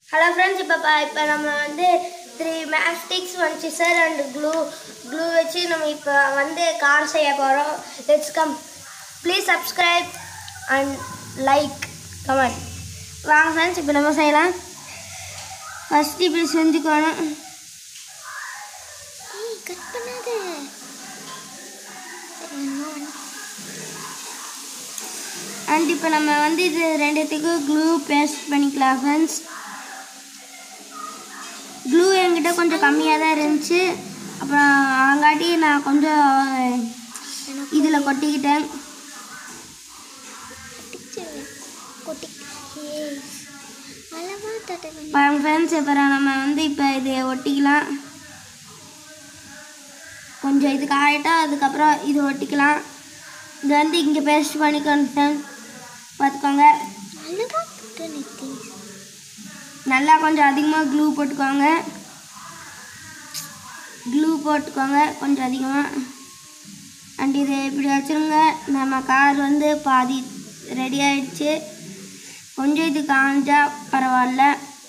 Hello friends இப்போ பா இப்போ நம்ம வந்து three matchsticks one scissor and glue glue வச்சு நம்ம இப்போ வந்து கார் செய்ய போகிறோம் let's come please subscribe and like comment வாங்க ஃப்ரெண்ட்ஸ் இப்போ நம்ம செய்யலாம் ஃபஸ்ட்டு இப்படி செஞ்சுக்கணும் கட் பண்ணாத அண்ட் இப்போ நம்ம வந்து இது ரெண்டுத்துக்கும் க்ளூ பேஸ்ட் பண்ணிக்கலாம் ஃப்ரெண்ட்ஸ் க்ளூ என்கிட்ட கொஞ்சம் கம்மியாக தான் இருந்துச்சு அப்புறம் அங்காட்டி நான் கொஞ்சம் இதில் கொட்டிக்கிட்டேன் கொட்டிச்சிருவேன் கொட்டி அளவா தடவை பாருங்க ஃப்ரெண்ட்ஸ் அப்புறம் நம்ம வந்து இப்போ இதை ஒட்டிக்கலாம் கொஞ்சம் இது காயிட்டா அதுக்கப்புறம் இது ஒட்டிக்கலாம் இது வந்து இங்கே பேஸ்ட் பண்ணிக்கணும் ஃப்ரெண்ட்ஸ் பார்த்துக்கோங்க அளவா போட்டு நித்தி நல்லா கொஞ்சம் அதிகமாக க்ளூ போட்டுக்கோங்க க்ளூ போட்டுக்கோங்க கொஞ்சம் அதிகமாக அண்ட் இதை இப்படி வச்சுருங்க நம்ம கார் வந்து பாதி ரெடி ஆயிடுச்சு கொஞ்சம் இது காஞ்சா பரவாயில்ல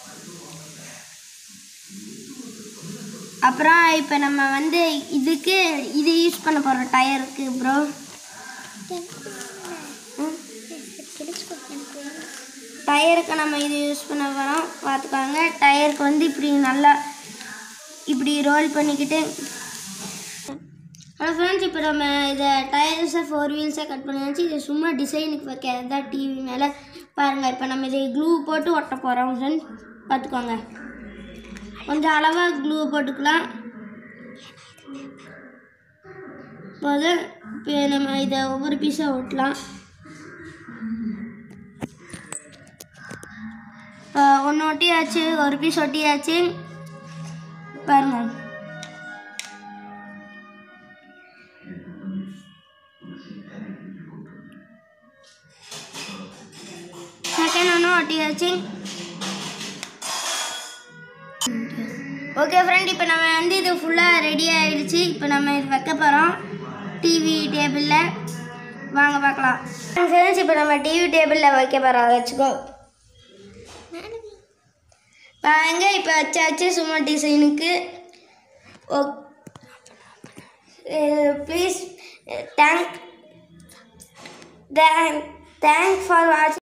அப்புறம் இப்போ நம்ம வந்து இதுக்கு இது யூஸ் பண்ண போகிறோம் டயருக்கு ப்ரோ எனக்கு வேணும். சரி, கிழிச்சுக்கோ எனக்கு வேணும் டயருக்கு நம்ம இது யூஸ் பண்ண போகிறோம் பார்த்துக்கோங்க டயருக்கு வந்து இப்படி நல்லா இப்படி ரோல் பண்ணிக்கிட்டு ஹலோ ஃப்ரெண்ட்ஸ் இப்போ நம்ம இதை டயர்ஸை ஃபோர் வீல்ஸை கட் பண்ணியாச்சு இது சும்மா டிசைனுக்கு வைக்கிறது தான் டிவி மேலே பாருங்கள் இப்போ நம்ம இதை க்ளூ போட்டு ஒட்ட போகிறோம் ஃப்ரெண்ட்ஸ் பார்த்துக்கோங்க கொஞ்சம் அளவாக க்ளூ போட்டுக்கலாம் போது இப்போ நம்ம இதை ஒவ்வொரு பீஸாக ஒட்டலாம் இப்போ ஒன்று ஒட்டியாச்சு ஒரு பீஸ் ஒட்டியாச்சு பாருங்க செகண்ட் ஒன்று ஒட்டியாச்சு ஓகே ஃப்ரெண்ட் இப்போ நம்ம வந்து இது ஃபுல்லாக ரெடி ஆயிடுச்சு இப்போ நம்ம இது வைக்க போகிறோம் டிவி டேபிளில் வாங்க பார்க்கலாம் ஃப்ரெண்ட்ஸ் இப்போ நம்ம டிவி டேபிளில் வைக்க போகிறோம் வச்சுக்கோ மேடம் பாருங்க இப்போ வச்சாச்சு சும்மா டிசைனுக்கு oh please thank thank thank for வாட்சிங்